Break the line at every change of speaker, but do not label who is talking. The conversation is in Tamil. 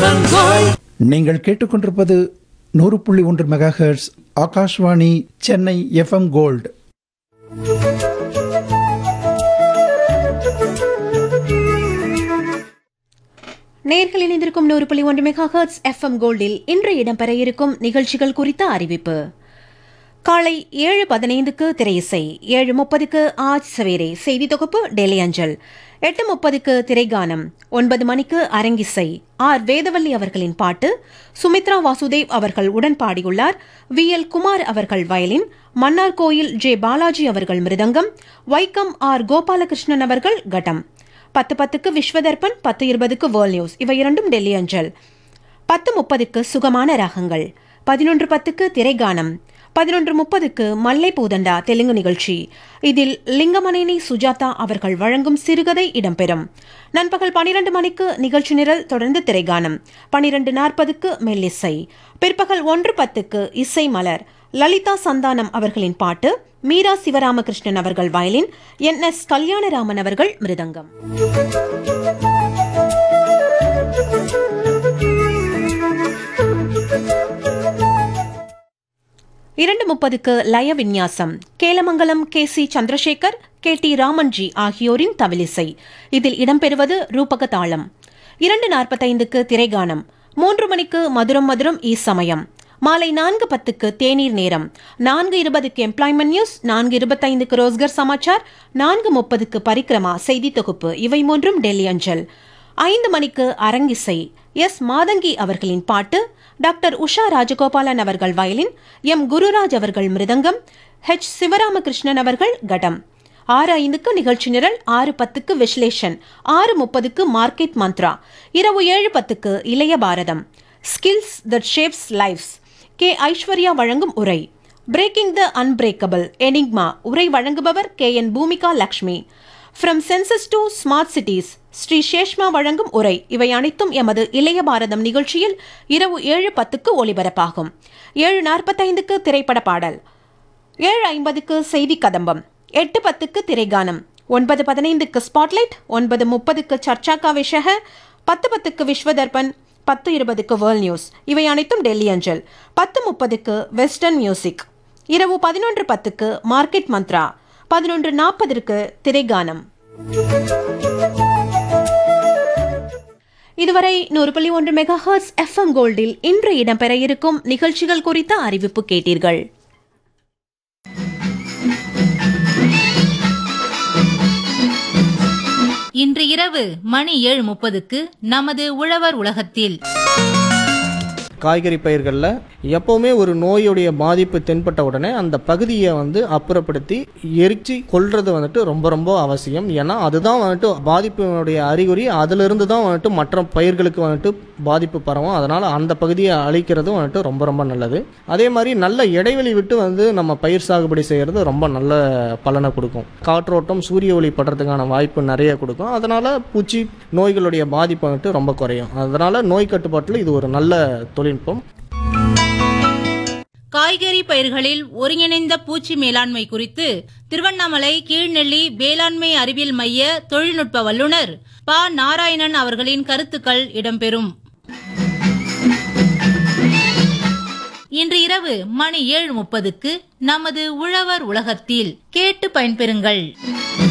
வசந்தமாய்
நீங்கள் கேட்டுக்கொண்டிருப்பது நூறு புள்ளி ஒன்று mega hertz Akashvani Chennai FM gold
நேர்கள் இணைந்திருக்கும் நூறு புள்ளி ஒன்று மெகா ஹர்ட்ஸ் எஃப்எம் கோல்டில் இன்று இடம்பெற இருக்கும் நிகழ்ச்சிகள் குறித்த அறிவிப்பு காலை ஏழு பதினைந்துக்கு திரையிசை ஏழு முப்பதுக்கு ஆஜ் சவேரே செய்தி தொகுப்பு டெல்லி அஞ்சல் எட்டு முப்பதுக்கு திரைகானம் ஒன்பது மணிக்கு அரங்கிசை ஆர் வேதவல்லி அவர்களின் பாட்டு சுமித்ரா வாசுதேவ் அவர்கள் உடன் பாடியுள்ளார் வி எல் குமார் அவர்கள் வயலின் மன்னார் கோயில் ஜே பாலாஜி அவர்கள் மிருதங்கம் வைக்கம் ஆர் கோபாலகிருஷ்ணன் அவர்கள் கட்டம் பத்து பத்துக்கு விஸ்வதர்பன் பத்து இருபதுக்கு வேர்ல்ட் நியூஸ் இவை இரண்டும் டெல்லி அஞ்சல் பத்து முப்பதுக்கு சுகமான ராகங்கள் பதினொன்று பத்துக்கு திரைகானம் பதினொன்று முப்பதுக்கு மல்லை பூதண்டா தெலுங்கு நிகழ்ச்சி இதில் லிங்கமனேனி சுஜாதா அவர்கள் வழங்கும் சிறுகதை இடம்பெறும் நண்பகல் பனிரெண்டு மணிக்கு நிகழ்ச்சி நிரல் தொடர்ந்து திரைகானம் பனிரெண்டு நாற்பதுக்கு மெல்லிசை பிற்பகல் ஒன்று பத்துக்கு இசை மலர் லலிதா சந்தானம் அவர்களின் பாட்டு மீரா சிவராமகிருஷ்ணன் அவர்கள் வயலின் என் எஸ் கல்யாணராமன் அவர்கள் மிருதங்கம் இரண்டு முப்பதுக்கு லய விந்யாசம் Kelamangalam K C Chandrasekhar K T Ramanji ஆகியோரின் தவிலிசை இதில் இடம்பெறுவது ரூபக தாளம் இரண்டு நாற்பத்தைந்துக்கு திரைகானம் மூன்று மணிக்கு மதுரம் மதுரம் ஈ சமயம் மாலை நான்கு பத்துக்கு தேநீர் நேரம் நான்கு இருபதுக்கு எம்ப்ளாய்மெண்ட் நியூஸ் நான்கு இருபத்தைந்துக்கு ரோஸ்கர் சமாச்சார் நான்கு முப்பதுக்கு பரிக்கிரமா செய்தி தொகுப்பு இவை மூன்றும் டெல்லி அஞ்சல் ஐந்து மணிக்கு அரங்கிசை எஸ் மாதங்கி அவர்களின் பாட்டு டாக்டர் உஷா ராஜகோபாலன் அவர்கள் வயலின் எம் குருராஜ் அவர்கள் மிருதங்கம் ஹெச் சிவராமகிருஷ்ணன் அவர்கள் கடம் ஆறு ஐந்துக்கு நிகழ்ச்சி நிரல் ஆறு பத்துக்கு விஸ்லேஷன் ஆறு முப்பதுக்கு மார்க்கெட் மந்த்ரா இரவு ஏழு பத்துக்கு Ilaiya Bharatham skills that shapes lives K Aishwarya வழங்கும் உரை பிரேக்கிங் த அன்பிரேக்கபிள் எனிக்மா உரை வழங்குபவர் K N Bhoomika Lakshmi from census to smart cities Shri Sheshma வழங்கும் உரை இவை அனைத்தும் எமது இளைய பாரதம் நிகழ்ச்சியில் இரவு ஏழு பத்துக்கு ஒளிபரப்பாகும் ஏழு நாற்பத்தைந்துக்கு திரைப்பட பாடல் ஏழு ஐம்பதுக்கு செய்தி கதம்பம் எட்டு பத்துக்கு திரைகானம் ஒன்பது பதினைந்துக்கு ஸ்பாட்லைட் ஒன்பது முப்பதுக்கு சர்ச்சாக்கா விஷக பத்து பத்துக்கு விஸ்வதர்பன் பத்து இருபதுக்கு வேர்ல்ட் நியூஸ் இவை அனைத்தும் டெல்லி அஞ்சல் பத்து முப்பதுக்கு வெஸ்டர்ன் மியூசிக் இரவு பதினொன்று பத்துக்கு மார்க்கெட் மந்த்ரா பதினொன்று நாற்பதற்கு திரைகானம் இதுவரை நூறு புள்ளி ஒன்று மெகா ஹர்ட்ஸ் எஃப்எம் கோல்டில் இன்று இடம்பெற இருக்கும் நிகழ்ச்சிகள் குறித்த அறிவிப்பு கேட்டீர்கள்
இன்று இரவு மணி ஏழு முப்பதுக்கு நமது உழவர் உலகத்தில்
காய்கறி பயிர்களில் எப்போவுமே ஒரு நோயுடைய பாதிப்பு தென்பட்ட உடனே அந்த பகுதியை வந்து அப்புறப்படுத்தி எரிச்சு கொல்றது வந்துட்டு ரொம்ப ரொம்ப அவசியம் ஏன்னா அதுதான் வந்துட்டு பாதிப்பினுடைய அறிகுறி அதிலிருந்து தான் வந்துட்டு மற்ற பயிர்களுக்கு வந்துட்டு பாதிப்பு பரவும் அதனால் அந்த பகுதியை அழிக்கிறதும் வந்துட்டு ரொம்ப ரொம்ப நல்லது அதே மாதிரி நல்ல இடைவெளி விட்டு வந்து நம்ம பயிர் சாகுபடி செய்கிறது ரொம்ப நல்ல பலனை கொடுக்கும் காற்றோட்டம் சூரிய ஒளி படுறதுக்கான வாய்ப்பு நிறைய கொடுக்கும் அதனால் பூச்சி நோய்களுடைய பாதிப்பு வந்துட்டு ரொம்ப குறையும் அதனால் நோய் கட்டுப்பாட்டில் இது ஒரு நல்ல தொழில்நுட்பம்
காய்கறி பயிர்களில் ஒருங்கிணைந்த பூச்சி மேலாண்மை குறித்து திருவண்ணாமலை கீழ்நெல்லி வேளாண்மை அறிவியல் மைய தொழில்நுட்ப வல்லுநர் ப நாராயணன் அவர்களின் கருத்துக்கள் இடம்பெறும் இன்று இரவு மணி ஏழு முப்பதுக்கு நமது உழவர் உலகத்தில் கேட்டு பயன்பெறுங்கள்